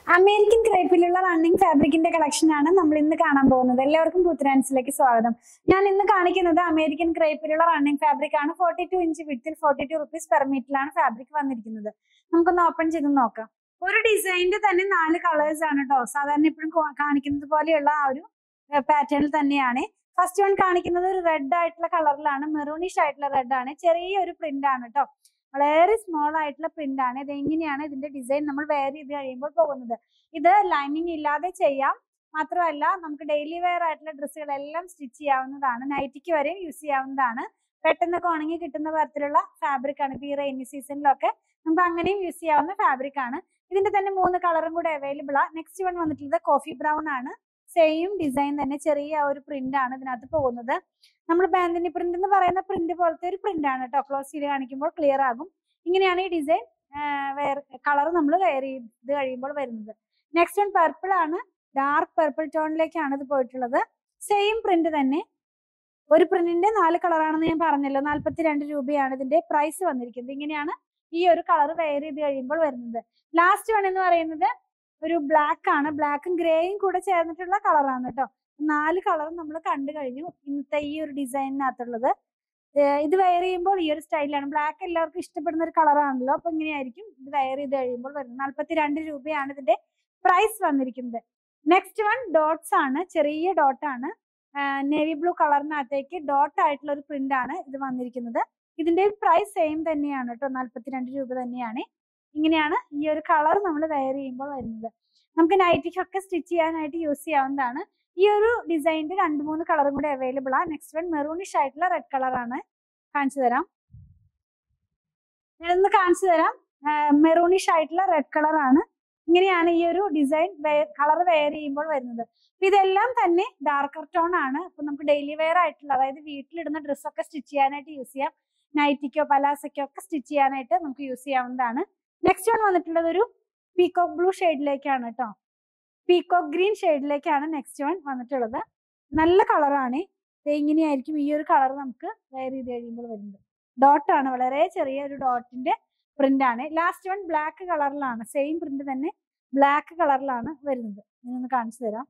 American ക്രേപ്പിലുള്ള running ഫാബ്രിക്കിന്റെ collection ആണ് നമ്മൾ ഇന്ന് കാണാൻ പോകുന്നത് എല്ലാവർക്കും പുത്തനാൻസിലേക്ക് സ്വാഗതം ഞാൻ ഇന്ന് കാണിക്കുന്നത് അമേരിക്കൻ ക്രേപ്പിലുള്ള റണ്ണിങ് ഫാബ്രിക് ആണ് ഫോർട്ടി ടു ഇഞ്ച് വിത്തിൽ ഫോർട്ടി ടു റുപ്പീസ് പെർ മീറ്ററിലാണ് ഫാബ്രിക് വന്നിരിക്കുന്നത് നമുക്കൊന്ന് ഓപ്പൺ ചെയ്ത് നോക്കാം ഒരു ഡിസൈനിന്റെ തന്നെ നാല് കളേഴ്സ് ആണ് കേട്ടോ സാധാരണ എപ്പോഴും കാണിക്കുന്നത് പോലെയുള്ള ആ ഒരു പാറ്റേണിൽ തന്നെയാണ് ഫസ്റ്റ് വൺ കാണിക്കുന്നത് ഒരു റെഡ് ആയിട്ടുള്ള കളറിലാണ് മെറൂണിഷ് ആയിട്ടുള്ള റെഡ് ആണ് ചെറിയൊരു പ്രിന്റ് ആണ് കേട്ടോ വളരെ സ്മോൾ ആയിട്ടുള്ള പ്രിന്റ് ആണ് ഇത് എങ്ങനെയാണ് ഇതിന്റെ ഡിസൈൻ നമ്മൾ വെയർ ചെയ്ത് കഴിയുമ്പോൾ പോകുന്നത് ഇത് ലൈനിങ് ഇല്ലാതെ ചെയ്യാം മാത്രമല്ല നമുക്ക് ഡെയിലി വെയർ ആയിട്ടുള്ള ഡ്രസ്സുകളെല്ലാം സ്റ്റിച്ച് ചെയ്യാവുന്നതാണ് നൈറ്റിക്ക് വരെയും യൂസ് ചെയ്യാവുന്നതാണ് പെട്ടെന്നൊക്കെ ഉണങ്ങി കിട്ടുന്ന തരത്തിലുള്ള ഫാബ്രിക് ആണ് ഇപ്പൊ ഈ റെയിനി സീസണിലൊക്കെ നമുക്ക് അങ്ങനെയും യൂസ് ചെയ്യാവുന്ന ഫാബ്രിക് ആണ് ഇതിന്റെ തന്നെ മൂന്ന് കളറും കൂടെ അവൈലബിൾ ആണ് നെക്സ്റ്റ് വൺ വന്നിട്ടുള്ളത് കോഫി ബ്രൗൺ ആണ് സെയിം ഡിസൈൻ തന്നെ ചെറിയ ഒരു പ്രിന്റ് ആണ് ഇതിനകത്ത് പോകുന്നത് നമ്മൾ ബാന്തിനി പ്രിന്റ് എന്ന് പറയുന്ന പ്രിന്റ് പോലത്തെ ഒരു പ്രിന്റ് ആണ് കേട്ടോ ക്ലോസ് ചെയ്ത് കാണിക്കുമ്പോൾ ക്ലിയർ ആകും ഇങ്ങനെയാണ് ഈ ഡിസൈൻ വെയർ കളർ നമ്മൾ വെയർ ചെയ്ത് കഴിയുമ്പോൾ വരുന്നത് നെക്സ്റ്റ് വൺ പർപ്പിൾ ആണ് ഡാർക്ക് പർപ്പിൾ ടോണിലേക്കാണ് ഇത് പോയിട്ടുള്ളത് സെയിം പ്രിന്റ് തന്നെ ഒരു പ്രിന്റിന്റെ നാല് കളറാണെന്ന് ഞാൻ പറഞ്ഞല്ലോ നാല്പത്തി രണ്ട് രൂപയാണ് ഇതിന്റെ പ്രൈസ് വന്നിരിക്കുന്നത് ഇങ്ങനെയാണ് ഈ ഒരു കളർ വെയർ ചെയ്ത് കഴിയുമ്പോൾ വരുന്നത് ലാസ്റ്റ് വൺ എന്ന് പറയുന്നത് ഒരു ബ്ലാക്ക് ആണ് ബ്ലാക്കും ഗ്രേയും കൂടെ ചേർന്നിട്ടുള്ള കളറാണ് കേട്ടോ നാല് കളർ നമ്മൾ കണ്ടു കഴിഞ്ഞു ഇന്നത്തെ ഈ ഒരു ഡിസൈനിനകത്തുള്ളത് ഇത് വെയർ ചെയ്യുമ്പോൾ ഈ ഒരു സ്റ്റൈലാണ് ബ്ലാക്ക് എല്ലാവർക്കും ഇഷ്ടപ്പെടുന്ന ഒരു കളറാണല്ലോ അപ്പൊ ഇങ്ങനെയായിരിക്കും ഇത് വെയർ ചെയ്ത് കഴിയുമ്പോൾ വരുന്നത് നാല്പത്തി രണ്ട് രൂപയാണ് ഇതിന്റെ പ്രൈസ് വന്നിരിക്കുന്നത് നെക്സ്റ്റ് വൺ ഡോട്ട്സ് ആണ് ചെറിയ ഡോട്ട് ആണ് നേവി ബ്ലൂ കളറിനകത്തേക്ക് ഡോട്ട് ആയിട്ടുള്ള ഒരു പ്രിന്റ് ആണ് ഇത് വന്നിരിക്കുന്നത് ഇതിന്റെ പ്രൈസ് സെയിം തന്നെയാണ് കേട്ടോ നാല്പത്തിരണ്ട് രൂപ തന്നെയാണ് ഇങ്ങനെയാണ് ഈ ഒരു കളർ നമ്മൾ വെയർ ചെയ്യുമ്പോൾ വരുന്നത് നമുക്ക് നൈറ്റിക്കൊക്കെ സ്റ്റിച്ച് ചെയ്യാനായിട്ട് യൂസ് ചെയ്യാവുന്നതാണ് ഈ ഒരു ഡിസൈനിന്റെ രണ്ട് മൂന്ന് കളറും കൂടെ അവൈലബിൾ ആണ് നെക്സ്റ്റ് വൺ മെറൂണിഷ് ആയിട്ടുള്ള റെഡ് കളർ ആണ് കാണിച്ചു തരാം ഞാനൊന്ന് കാണിച്ചു തരാം മെറൂണിഷ് ആയിട്ടുള്ള റെഡ് കളർ ആണ് ഇങ്ങനെയാണ് ഈ ഒരു ഡിസൈൻ കളർ വെയർ ചെയ്യുമ്പോൾ വരുന്നത് അപ്പൊ ഇതെല്ലാം തന്നെ ഡാർക്കർ ടോൺ ആണ് അപ്പൊ നമുക്ക് ഡെയിലി വെയർ ആയിട്ടുള്ള അതായത് വീട്ടിലിടുന്ന ഡ്രസ്സൊക്കെ സ്റ്റിച്ച് ചെയ്യാനായിട്ട് യൂസ് ചെയ്യാം നൈറ്റിക്കോ പലാസയ്ക്കോ ഒക്കെ സ്റ്റിച്ച് ചെയ്യാനായിട്ട് നമുക്ക് യൂസ് ചെയ്യാവുന്നതാണ് നെക്സ്റ്റ് വൺ വന്നിട്ടുള്ളത് ഒരു പീകോക്ക് ബ്ലൂ ഷെയ്ഡിലേക്കാണ് കേട്ടോ പീകോക്ക് ഗ്രീൻ ഷെയ്ഡിലേക്കാണ് നെക്സ്റ്റ് വൺ വന്നിട്ടുള്ളത് നല്ല കളറാണ് ഇങ്ങനെയായിരിക്കും ഈ ഒരു കളർ നമുക്ക് വെയർ ചെയ്ത് കഴിയുമ്പോൾ വരുന്നത് ഡോട്ട് ആണ് വളരെ ചെറിയ ഒരു ഡോട്ടിന്റെ പ്രിന്റ് ആണ് ലാസ്റ്റ് വൺ ബ്ലാക്ക് കളറിലാണ് സെയിം പ്രിന്റ് തന്നെ ബ്ലാക്ക് കളറിലാണ് വരുന്നത് ഞാനൊന്ന് കാണിച്ചു തരാം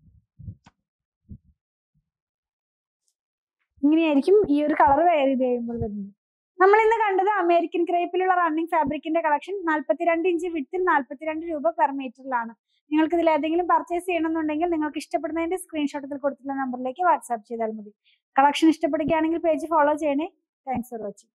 ഇങ്ങനെയായിരിക്കും ഈ ഒരു കളർ വെയർ ചെയ്ത് കഴിയുമ്പോൾ വരുന്നത് നമ്മൾ ഇന്ന് കണ്ടത് അമേരിക്കൻ ക്രേപ്പിലുള്ള റണ്ണിങ് ഫാബ്രിക്കിന്റെ കളക്ഷൻ നാല്പത്തിരണ്ട് ഇഞ്ച് വിത്തിൽ നാല്പത്തിരണ്ട് രൂപ പെർ മീറ്ററിലാണ് നിങ്ങൾക്ക് ഇതിൽ ഏതെങ്കിലും പർച്ചേസ് ചെയ്യണമെന്നുണ്ടെങ്കിൽ നിങ്ങൾക്ക് ഇഷ്ടപ്പെടുന്നതിന്റെ സ്ക്രീൻഷോട്ട് ഇതിൽ കൊടുത്തിട്ടുള്ള നമ്പറിലേക്ക് വാട്സാപ്പ് ചെയ്താൽ മതി കളക്ഷൻ ഇഷ്ടപ്പെടുകയാണെങ്കിൽ പേജ് ഫോളോ ചെയ്യണേ താങ്ക്സ് ഫോർ വാച്ചിങ്